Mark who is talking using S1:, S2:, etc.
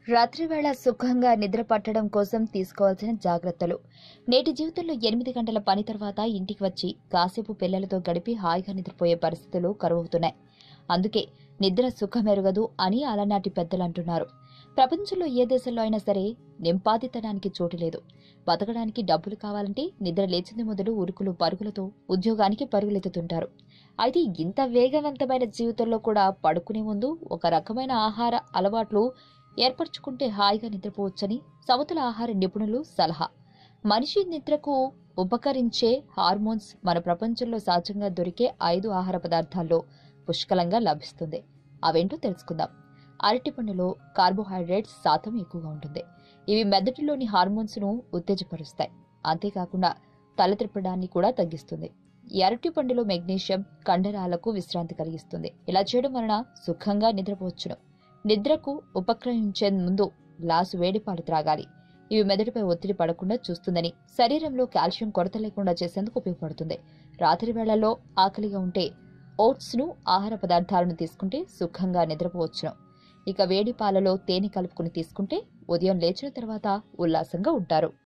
S1: రాత్రివేళ సుఖంగా నిద్ర పట్టడం కోసం తీసుకోవాల్సిన జాగ్రత్తలు నేటి జీవితంలో ఎనిమిది గంటల పని తర్వాత ఇంటికి వచ్చి కాసేపు పిల్లలతో గడిపి హాయిగా నిద్రపోయే పరిస్థితులు కరువవుతున్నాయి అందుకే నిద్ర సుఖమెరుగదు అని అలనాటి పెద్దలు అంటున్నారు ప్రపంచంలో ఏ దేశంలో అయినా సరే నింపాదితనానికి చోటు లేదు బతకడానికి డబ్బులు కావాలంటే నిద్ర లేచింది మొదలు ఉరుకులు పరుగులతో ఉద్యోగానికి పరుగులెత్తుతుంటారు అయితే ఇంత వేగవంతమైన జీవితంలో కూడా పడుకునే ముందు ఒక రకమైన ఆహార అలవాట్లు ఏర్పరచుకుంటే హాయిగా నిద్రపోవచ్చని సమతుల ఆహార నిపుణులు సలహా మనిషి నిద్రకు ఉపకరించే హార్మోన్స్ మన ప్రపంచంలో సహజంగా దొరికే ఐదు ఆహార పదార్థాల్లో పుష్కలంగా లభిస్తుంది అవేంటో తెలుసుకుందాం అరటిపండులో కార్బోహైడ్రేట్స్ శాతం ఎక్కువగా ఉంటుంది ఇవి మెదడులోని హార్మోన్స్ ను ఉత్తేజపరుస్తాయి అంతేకాకుండా తల త్రిప్పడాన్ని కూడా తగ్గిస్తుంది ఈ అరటి పండులో మెగ్నీషియం కండరాలకు విశ్రాంతి కలిగిస్తుంది ఇలా చేయడం వలన సుఖంగా నిద్రపోవచ్చును నిద్రకు ఉపక్రమించే ముందు గ్లాసు వేడి పాలు త్రాగాలి ఇవి మెదడుపై ఒత్తిడి పడకుండా చూస్తుందని శరీరంలో కాల్షియం కొరత లేకుండా చేసేందుకు ఉపయోగపడుతుంది రాత్రి వేళల్లో ఆకలిగా ఉంటే ఓట్స్ ను ఆహార పదార్థాలను తీసుకుంటే సుఖంగా నిద్రపోవచ్చును ఇక వేడి పాలలో తేనె కలుపుకుని తీసుకుంటే ఉదయం లేచిన తర్వాత ఉల్లాసంగా ఉంటారు